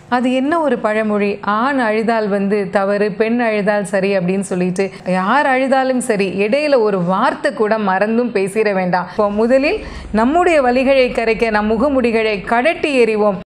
அது என்ன ஒரு பழமொழி ஆண் அழுதால் வந்து தவறு பெண் அழுதால் சரி அப்படின்னு சொல்லிட்டு யார் அழுதாலும் சரி இடையில ஒரு வார்த்தை கூட மறந்தும் பேசிட வேண்டாம் இப்போ முதலில் நம்முடைய வலிகளை கரைக்க நம் முகமுடிகளை கடட்டி எறிவோம்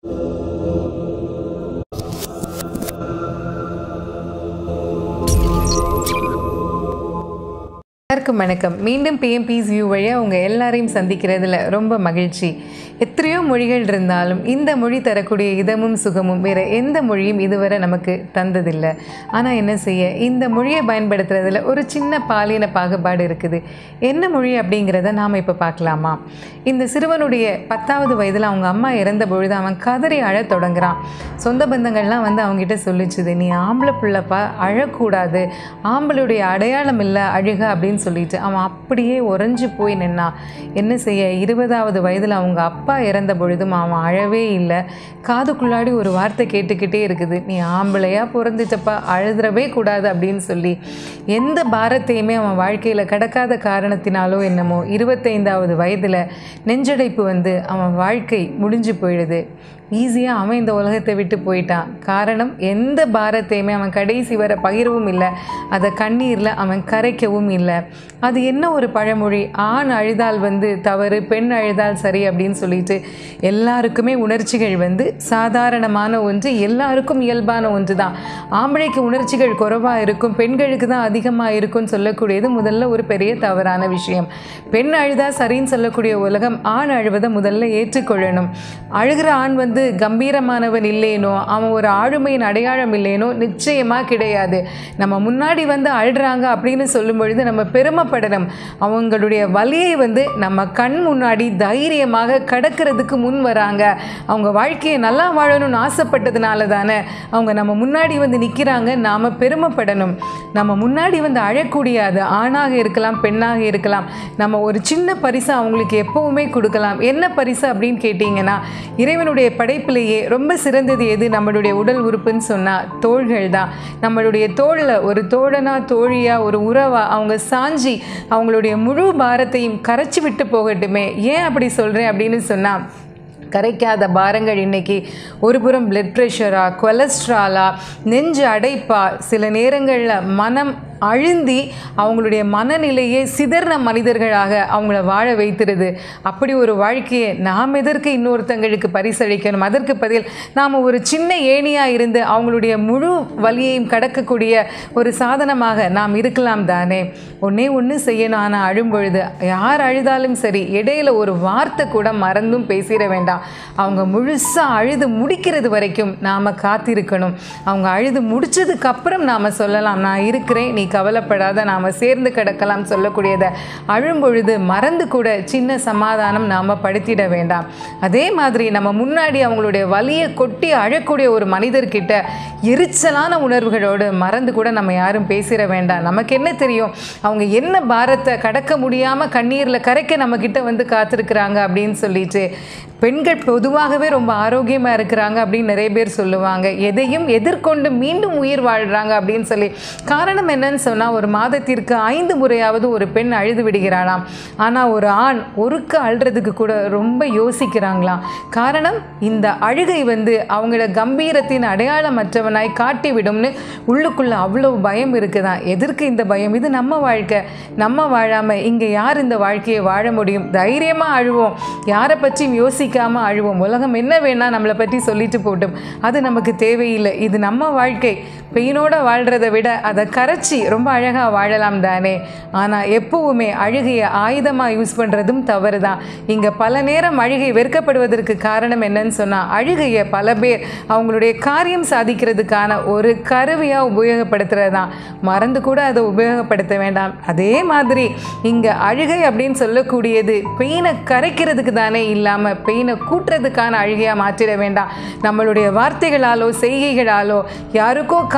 எல்லாருக்கும் வணக்கம் மீண்டும் பிஎம்பிஸ் வியூ வழியாக உங்கள் எல்லாரையும் சந்திக்கிறதுல ரொம்ப மகிழ்ச்சி எத்தனையோ மொழிகள் இருந்தாலும் இந்த மொழி தரக்கூடிய இதமும் சுகமும் வேறு எந்த மொழியும் இதுவரை நமக்கு தந்ததில்லை ஆனால் என்ன செய்ய இந்த மொழியை பயன்படுத்துறதுல ஒரு சின்ன பாலின பாகுபாடு இருக்குது என்ன மொழி அப்படிங்கிறத நாம் இப்போ பார்க்கலாமா இந்த சிறுவனுடைய பத்தாவது வயதில் அவங்க அம்மா இறந்த பொழுது அவன் கதறி அழத் தொடங்குறான் சொந்த பந்தங்கள்லாம் வந்து அவங்ககிட்ட சொல்லிச்சுது நீ ஆம்பளை பிள்ளைப்பா அழக்கூடாது ஆம்பளுடைய அடையாளம் இல்லை அழுக அப்படின்னு சொல்லிட்டு அவன் அப்படியே உறைஞ்சு போய் நின்னான் என்ன செய்ய இருபதாவது வயதில் அவங்க அப்பா இறந்த பொழுதும் அவன் அழவே இல்லை காதுக்குள்ளாடி ஒரு வார்த்தை கேட்டுக்கிட்டே இருக்குது நீ ஆம்பளையா பிறந்துட்டப்பா அழுதுறவே கூடாது அப்படின்னு சொல்லி எந்த பாரத்தையுமே அவன் வாழ்க்கையில் கடக்காத காரணத்தினாலோ என்னமோ இருபத்தைந்தாவது வயதில் நெஞ்சடைப்பு வந்து அவன் வாழ்க்கை முடிஞ்சு போயிடுது ஈஸியாக அவன் இந்த உலகத்தை விட்டு போயிட்டான் காரணம் எந்த பாரத்தையுமே அவன் கடைசி வர பகிரவும் இல்லை அதை கண்ணீரில் அவன் கரைக்கவும் இல்லை அது என்ன ஒரு பழமொழி ஆண் அழுதால் வந்து தவறு பெண் அழுதால் சரி அப்படின்னு சொல்லிட்டு எல்லாருக்குமே உணர்ச்சிகள் வந்து சாதாரணமான ஒன்று எல்லாருக்கும் இயல்பான ஒன்று தான் ஆம்பளைக்கு உணர்ச்சிகள் குறைவாக இருக்கும் பெண்களுக்கு தான் அதிகமாக இருக்கும்னு சொல்லக்கூடியது முதல்ல ஒரு பெரிய தவறான விஷயம் பெண் அழுதா சரின்னு சொல்லக்கூடிய உலகம் ஆண் அழுவதை முதல்ல ஏற்றுக்கொள்ளணும் அழுகிற ஆண் வந்து கம்பீரமானவன் இல்லைனோ அவன் ஒரு ஆளுமையின் அடையாளம் இல்லைனோ நிச்சயமாக கிடையாது நம்ம முன்னாடி வந்து அழுறாங்க அப்படின்னு சொல்லும் பொழுது நம்ம பெருமைப்படணும் அவங்களுடைய வலியை வந்து நம்ம கண் முன்னாடி தைரியமாக கடக்கிறதுக்கு முன் வராங்க அவங்க வாழ்க்கையை நல்லா வாழணும்னு ஆசைப்பட்டதுனால தானே அவங்க நம்ம முன்னாடி வந்து நிற்கிறாங்க நாம் பெருமைப்படணும் நம்ம முன்னாடி வந்து அழக்கூடிய அது ஆணாக இருக்கலாம் பெண்ணாக இருக்கலாம் நம்ம ஒரு சின்ன பரிசு அவங்களுக்கு எப்பவுமே கொடுக்கலாம் என்ன பரிசு அப்படின்னு கேட்டிங்கன்னா இறைவனுடைய படைப்பிலேயே ரொம்ப சிறந்தது எது நம்மளுடைய உடல் உறுப்புன்னு சொன்னால் தோள்கள் தான் நம்மளுடைய தோளில் ஒரு தோழனா தோழியா ஒரு உறவா அவங்க சாஞ்சி அவங்களுடைய முழு பாரத்தையும் கரைச்சி விட்டு போகட்டுமே ஏன் அப்படி சொல்கிறேன் அப்படின்னு சொன்னால் கரைக்காத பாரங்கள் இன்னைக்கு ஒரு புறம் பிளட் ப்ரெஷரா கொலஸ்ட்ராலா நெஞ்சு அடைப்பா சில நேரங்களில் மனம் அழுந்தி அவங்களுடைய மனநிலையை சிதறின மனிதர்களாக அவங்கள வாழ வைத்திருது அப்படி ஒரு வாழ்க்கையை நாம் எதற்கு இன்னொருத்தங்களுக்கு பரிசளிக்கணும் அதற்கு பதில் நாம் ஒரு சின்ன ஏணியாக இருந்து அவங்களுடைய முழு வழியையும் கடக்கக்கூடிய ஒரு சாதனமாக நாம் இருக்கலாம் தானே ஒன்றே ஒன்று செய்யணும் ஆனால் அழும்பொழுது யார் அழுதாலும் சரி இடையில ஒரு வார்த்தை கூட மறந்தும் பேசிட வேண்டாம் அவங்க முழுசாக அழுது முடிக்கிறது வரைக்கும் நாம் காத்திருக்கணும் அவங்க அழுது முடிச்சதுக்கு அப்புறம் நாம் சொல்லலாம் நான் இருக்கிறேன் நீ கவலைப்படாத நாம் சேர்ந்து கிடக்கலாம் சொல்லக்கூடியதை அழும்பொழுது மறந்து கூட சின்ன சமாதானம் நாம் படுத்திட வேண்டாம் அதே மாதிரி நம்ம முன்னாடி அவங்களுடைய வலியை கொட்டி அழக்கூடிய ஒரு மனிதர்கிட்ட எரிச்சலான உணர்வுகளோடு மறந்து கூட நம்ம யாரும் பேசிட வேண்டாம் நமக்கு என்ன தெரியும் அவங்க என்ன பாரத்தை கடக்க முடியாமல் கண்ணீரில் கரைக்க நம்மக்கிட்ட வந்து காத்திருக்கிறாங்க அப்படின்னு சொல்லிட்டு பெண்கள் பொதுவாகவே ரொம்ப ஆரோக்கியமாக இருக்கிறாங்க அப்படின்னு நிறைய பேர் சொல்லுவாங்க எதையும் எதிர்கொண்டு மீண்டும் உயிர் வாழ்கிறாங்க அப்படின்னு சொல்லி காரணம் என்னன்னு சொன்னால் ஒரு மாதத்திற்கு ஐந்து முறையாவது ஒரு பெண் அழுது விடுகிறாளாம் ஆனால் ஒரு ஆண் ஒருக்க அழுறதுக்கு கூட ரொம்ப யோசிக்கிறாங்களாம் காரணம் இந்த அழுகை வந்து அவங்கள கம்பீரத்தின் அடையாளமற்றவனாய் காட்டி விடும்னு உள்ளுக்குள்ளே அவ்வளோ பயம் இருக்குதான் எதற்கு இந்த பயம் இது நம்ம வாழ்க்கை நம்ம வாழாமல் இங்கே யார் இந்த வாழ்க்கையை வாழ முடியும் தைரியமாக அழுவோம் யாரை பற்றியும் யோசிக்காமல் அழுவோம் உலகம் என்ன வேணால் நம்மளை பற்றி சொல்லிட்டு போட்டும் அது நமக்கு தேவையில்லை இது நம்ம வாழ்க்கை பெயினோட வாழ்கிறத விட அதை கரைச்சி ரொம்ப அழகாக வாழலாம் தானே ஆனால் எப்பவுமே அழுகையை ஆயுதமாக யூஸ் பண்ணுறதும் தவறு தான் இங்கே பல நேரம் அழுகை வெறுக்கப்படுவதற்கு காரணம் என்னன்னு சொன்னால் அழுகையை பல பேர் அவங்களுடைய காரியம் சாதிக்கிறதுக்கான ஒரு கருவியாக உபயோகப்படுத்துறது தான் மறந்து கூட அதை உபயோகப்படுத்த வேண்டாம் அதே மாதிரி இங்கே அழுகை அப்படின்னு சொல்லக்கூடியது பெயினை கரைக்கிறதுக்கு தானே இல்லாமல் பெயினை கூட்டுறதுக்கான அழுகையாக மாற்றிட வேண்டாம் நம்மளுடைய வார்த்தைகளாலோ செய்கைகளாலோ யாருக்கோ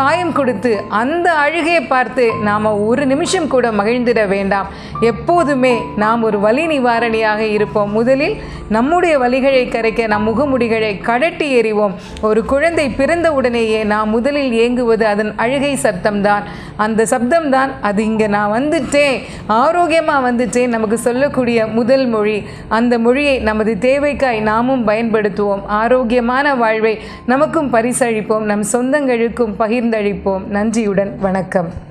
காயம் கொடுத்து அந்த அழுகையை பார்த்து நாம் ஒரு நிமிஷம் கூட மகிழ்ந்திட வேண்டாம் எப்போதுமே நாம் ஒரு வலி நிவாரணியாக இருப்போம் முதலில் நம்முடைய வலிகளை கரைக்க நம் முகமுடிகளை கடட்டி எறிவோம் ஒரு குழந்தை பிறந்த உடனேயே நாம் முதலில் ஏங்குவது அதன் அழுகை சப்தம்தான் அந்த சப்தம்தான் அது இங்கே நான் வந்துட்டேன் ஆரோக்கியமாக வந்துட்டேன் நமக்கு சொல்லக்கூடிய முதல் மொழி அந்த மொழியை நமது தேவைக்காய் நாமும் பயன்படுத்துவோம் ஆரோக்கியமான வாழ்வை நமக்கும் பரிசளிப்போம் நம் சொந்தங்களுக்கும் பகிர்ந்தளிப்போம் நன்றியுடன் வணக்கம்